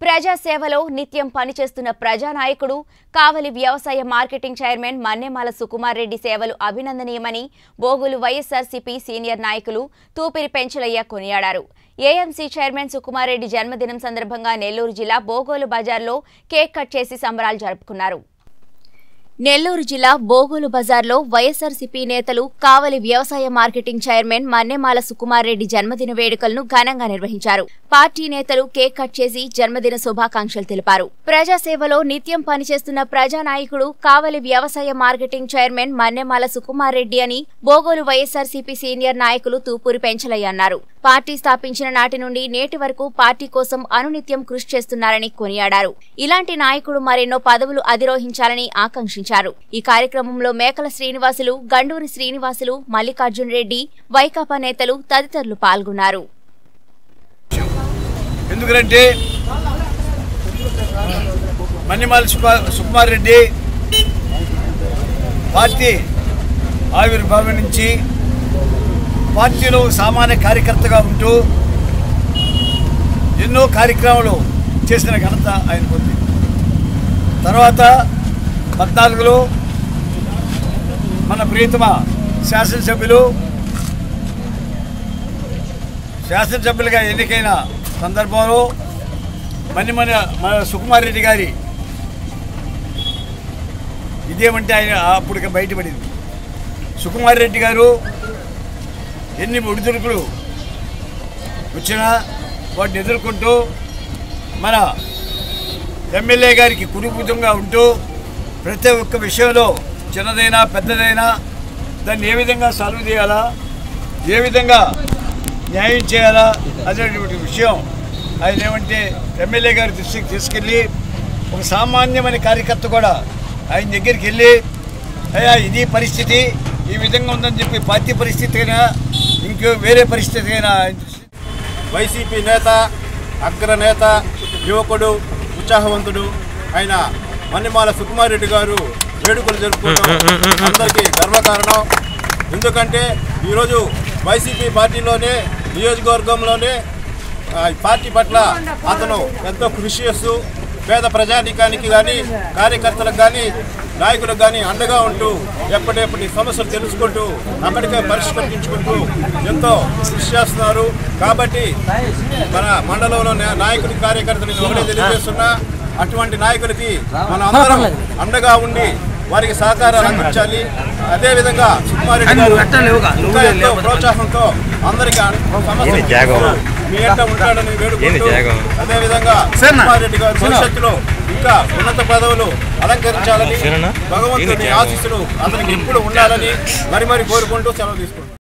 ప్రజాసేవలో నిత్యం పనిచేస్తున్న ప్రజానాయకుడు కావలి వ్యవసాయ మార్కెటింగ్ చైర్మన్ మన్నెమాల సుకుమార్ రెడ్డి సేవలు అభినందనీయమని బోగులు వైఎస్ఆర్సీపీ సీనియర్ నాయకులు తూపిరి పెంచలయ్య కొనియాడారు ఏఎంసీ చైర్మన్ సుకుమార్ రెడ్డి జన్మదినం సందర్భంగా నెల్లూరు జిల్లా బోగోలు బజార్లో కేక్ కట్ చేసి సంబరాలు జరుపుకున్నారు నెల్లూరు జిల్లా బోగోలు బజార్లో వైఎస్ఆర్సీపీ నేతలు కావలి వ్యవసాయ మార్కెటింగ్ చైర్మన్ మన్నెమాల సుకుమార్ రెడ్డి జన్మదిన వేడుకలను ఘనంగా నిర్వహించారు పార్టీ నేతలు కేక్ కట్ చేసి జన్మదిన శుభాకాంక్షలు తెలిపారు ప్రజాసేవలో నిత్యం పనిచేస్తున్న ప్రజానాయకుడు కావలి వ్యవసాయ మార్కెటింగ్ చైర్మన్ మన్నెమాల సుకుమార్ రెడ్డి అని బోగోలు వైఎస్ఆర్సీపీ సీనియర్ నాయకులు తూపూరి పెంచలయ్య అన్నారు పార్టీ స్థాపించిన నాటి నుండి నేటి వరకు పార్టీ కోసం అనునిత్యం కృషి చేస్తున్నారని కొనియాడారు ఇలాంటి నాయకుడు మరెన్నో పదవులు అధిరోహించాలని ఆకాంక్షించారు ఈ కార్యక్రమంలో మేకల శ్రీనివాసులు గండూరి శ్రీనివాసులు మల్లికార్జున్ రెడ్డి వైకాపా నేతలు తదితరులు పాల్గొన్నారు ఎందుకంటే మన్నిమాల సుకుమార్ సుకుమార్ రెడ్డి పార్టీ ఆవిర్భావం నుంచి పార్టీలో సామాన్య కార్యకర్తగా ఉంటూ ఎన్నో కార్యక్రమాలు చేసిన ఘనత ఆయనకు ఉంది తర్వాత పద్నాలుగులో మన ప్రియతమ శాసనసభ్యులు శాసనసభ్యులుగా ఎన్నికైన సందర్భంలో మన్ని మన మన సుకుమార్ రెడ్డి గారి ఇదేమంటే ఆయన అప్పుడు బయటపడింది సుకుమార్ రెడ్డి గారు ఎన్ని ఒడిదుడుకులు వచ్చినా వాటిని ఎదుర్కొంటూ మన ఎమ్మెల్యే గారికి కుడిభుతంగా ఉంటూ ప్రతి ఒక్క విషయంలో చిన్నదైనా పెద్దదైనా దాన్ని ఏ విధంగా సాల్వ్ చేయాలా ఏ విధంగా న్యాయం చేయాలా అనేటువంటి విషయం ఆయన ఏమంటే ఎమ్మెల్యే గారి దృష్టికి తీసుకెళ్ళి ఒక సామాన్యమైన కార్యకర్త కూడా ఆయన దగ్గరికి వెళ్ళి అయ్యా ఇది పరిస్థితి ఈ విధంగా ఉందని చెప్పి పార్టీ పరిస్థితి అయినా ఇంకో వేరే పరిస్థితి అయినా ఆయన దృష్టి వైసీపీ నేత అగ్రనేత యువకుడు ఉత్సాహవంతుడు ఆయన మన్నిమాల సుకుమార్ రెడ్డి గారు వేడుకలు జరుపుకోవడం అందరికీ గర్వకారణం ఎందుకంటే ఈరోజు వైసీపీ పార్టీలోనే నియోజకవర్గంలోనే ఆ, ఈ పార్టీ పట్ల అతను ఎంతో కృషి చేస్తూ పేద ప్రజానీకానికి కానీ కార్యకర్తలకు కానీ నాయకులకు కానీ అండగా ఉంటూ ఎప్పటికప్పటి సమస్యలు తెలుసుకుంటూ అక్కడికే పరిష్కరించుకుంటూ ఎంతో కృషి చేస్తున్నారు కాబట్టి మన మండలంలో నా- నాయకుడి కార్యకర్తలకు ఒకటే తెలియజేస్తున్నా అటువంటి నాయకులకి మన అందరం అండగా ఉండి వారికి సహకారాలు అందించాలి అదేవిధంగా సుకుమారెడ్డి గారు ఇంకా ఎంతో ప్రోత్సాహంతో అందరికీ అన్- సమస్యలు మీ ఎంట ఉంటాడని వేడుకుంటూ అదేవిధంగా సుకుమారెడ్డి గారు భవిష్యత్తులో ఇంకా ఉన్నత పదవులు అలంకరించాలని భగవంతుని ఆశీస్సులు అతనికి ఎప్పుడు ఉండాలని మరి మరి కోరుకుంటూ సెలవు తీసుకుంటాం